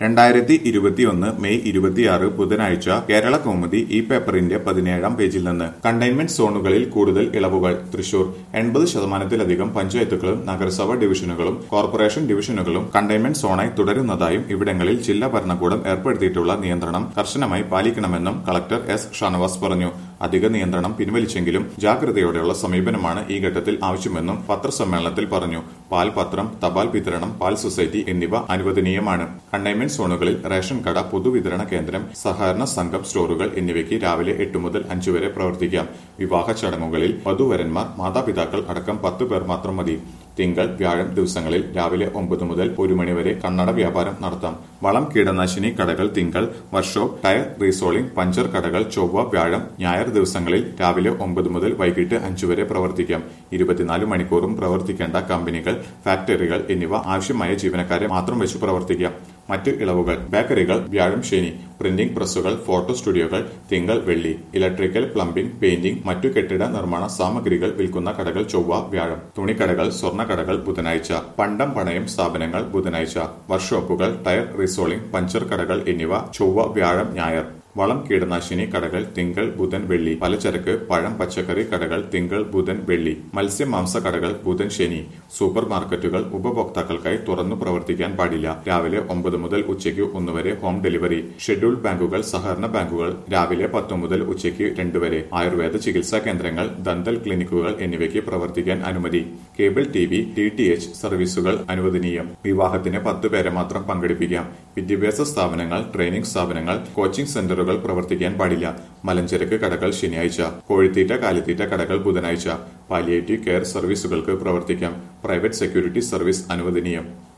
രണ്ടായിരത്തി ഇരുപത്തിയൊന്ന് മെയ് ഇരുപത്തിയാറ് ബുധനാഴ്ച കേരള കൗമുദി ഈ പേപ്പറിന്റെ പതിനേഴാം പേജിൽ നിന്ന് കണ്ടെയ്ൻമെന്റ് സോണുകളിൽ കൂടുതൽ ഇളവുകൾ തൃശൂർ എൺപത് ശതമാനത്തിലധികം പഞ്ചായത്തുകളും നഗരസഭ ഡിവിഷനുകളും കോർപ്പറേഷൻ ഡിവിഷനുകളും കണ്ടെയ്ൻമെന്റ് സോണായി തുടരുന്നതായും ഇവിടങ്ങളിൽ ജില്ലാ ഭരണകൂടം ഏർപ്പെടുത്തിയിട്ടുള്ള നിയന്ത്രണം കർശനമായി പാലിക്കണമെന്നും കളക്ടർ എസ് ഷാനവാസ് പറഞ്ഞു അധിക നിയന്ത്രണം പിൻവലിച്ചെങ്കിലും ജാഗ്രതയോടെയുള്ള സമീപനമാണ് ഈ ഘട്ടത്തിൽ ആവശ്യമെന്നും പത്രസമ്മേളനത്തിൽ പറഞ്ഞു പാൽ പത്രം തപാൽ വിതരണം പാൽ സൊസൈറ്റി എന്നിവ അനുവദനീയമാണ് കണ്ടെയ്ൻമെന്റ് സോണുകളിൽ റേഷൻ കട പൊതുവിതരണ കേന്ദ്രം സഹകരണ സംഘം സ്റ്റോറുകൾ എന്നിവയ്ക്ക് രാവിലെ എട്ട് മുതൽ അഞ്ചു വരെ പ്രവർത്തിക്കാം വിവാഹ ചടങ്ങുകളിൽ വധുവരന്മാർ മാതാപിതാക്കൾ അടക്കം പത്ത് പേർ മാത്രം മതി തിങ്കൾ വ്യാഴം ദിവസങ്ങളിൽ രാവിലെ ഒമ്പത് മുതൽ ഒരു മണിവരെ കണ്ണട വ്യാപാരം നടത്താം വളം കീടനാശിനി കടകൾ തിങ്കൾ വർക്ക്ഷോപ്പ് ടയർ റീസോളിംഗ് പഞ്ചർ കടകൾ ചൊവ്വ വ്യാഴം ഞായർ ദിവസങ്ങളിൽ രാവിലെ ഒമ്പത് മുതൽ വൈകിട്ട് അഞ്ചു വരെ പ്രവർത്തിക്കാം ഇരുപത്തിനാല് മണിക്കൂറും പ്രവർത്തിക്കേണ്ട കമ്പനികൾ ഫാക്ടറികൾ എന്നിവ ആവശ്യമായ ജീവനക്കാരെ മാത്രം വെച്ച് പ്രവർത്തിക്കാം മറ്റ് ഇളവുകൾ ബേക്കറികൾ വ്യാഴം ശനി പ്രിന്റിംഗ് പ്രസ്സുകൾ ഫോട്ടോ സ്റ്റുഡിയോകൾ തിങ്കൾ വെള്ളി ഇലക്ട്രിക്കൽ പ്ലംബിംഗ് പെയിന്റിംഗ് മറ്റു കെട്ടിട നിർമ്മാണ സാമഗ്രികൾ വിൽക്കുന്ന കടകൾ ചൊവ്വ വ്യാഴം തുണിക്കടകൾ സ്വർണ്ണക്കടകൾ ബുധനാഴ്ച പണ്ടം പണയം സ്ഥാപനങ്ങൾ ബുധനാഴ്ച വർക്ക്ഷോപ്പുകൾ ടയർ റീസോളിംഗ് പഞ്ചർ കടകൾ എന്നിവ ചൊവ്വ വ്യാഴം ഞായർ വളം കീടനാശിനി കടകൾ തിങ്കൾ ബുധൻ വെള്ളി പലചരക്ക് പഴം പച്ചക്കറി കടകൾ തിങ്കൾ ബുധൻ വെള്ളി മത്സ്യ മാംസ കടകൾ ബുധൻ ശനി സൂപ്പർ മാർക്കറ്റുകൾ ഉപഭോക്താക്കൾക്കായി തുറന്നു പ്രവർത്തിക്കാൻ പാടില്ല രാവിലെ ഒമ്പത് മുതൽ ഉച്ചയ്ക്ക് ഒന്ന് വരെ ഹോം ഡെലിവറി ഷെഡ്യൂൾ ബാങ്കുകൾ സഹകരണ ബാങ്കുകൾ രാവിലെ പത്ത് മുതൽ ഉച്ചയ്ക്ക് രണ്ട് വരെ ആയുർവേദ ചികിത്സാ കേന്ദ്രങ്ങൾ ദന്തൽ ക്ലിനിക്കുകൾ എന്നിവയ്ക്ക് പ്രവർത്തിക്കാൻ അനുമതി cable T V D T H സർവീസുകൾ അനുവദനീയം വിവാഹത്തിന് പത്ത് പേരെ മാത്രം പങ്കെടുപ്പിക്കാം വിദ്യാഭ്യാസ സ്ഥാപനങ്ങൾ ട്രെയിനിംഗ് സ്ഥാപനങ്ങൾ കോച്ചിംഗ് സെന്ററുകൾ പ്രവർത്തിക്കാൻ പാടില്ല മലഞ്ചരക്ക് കടകൾ ശനിയാഴ്ച കോഴിത്തീറ്റ കാലിത്തീറ്റ കടകൾ ബുധനാഴ്ച പാലിയേറ്റീവ് കെയർ സർവീസുകൾക്ക് പ്രവർത്തിക്കാം പ്രൈവറ്റ് സെക്യൂരിറ്റി സർവീസ് അനുവദനീയം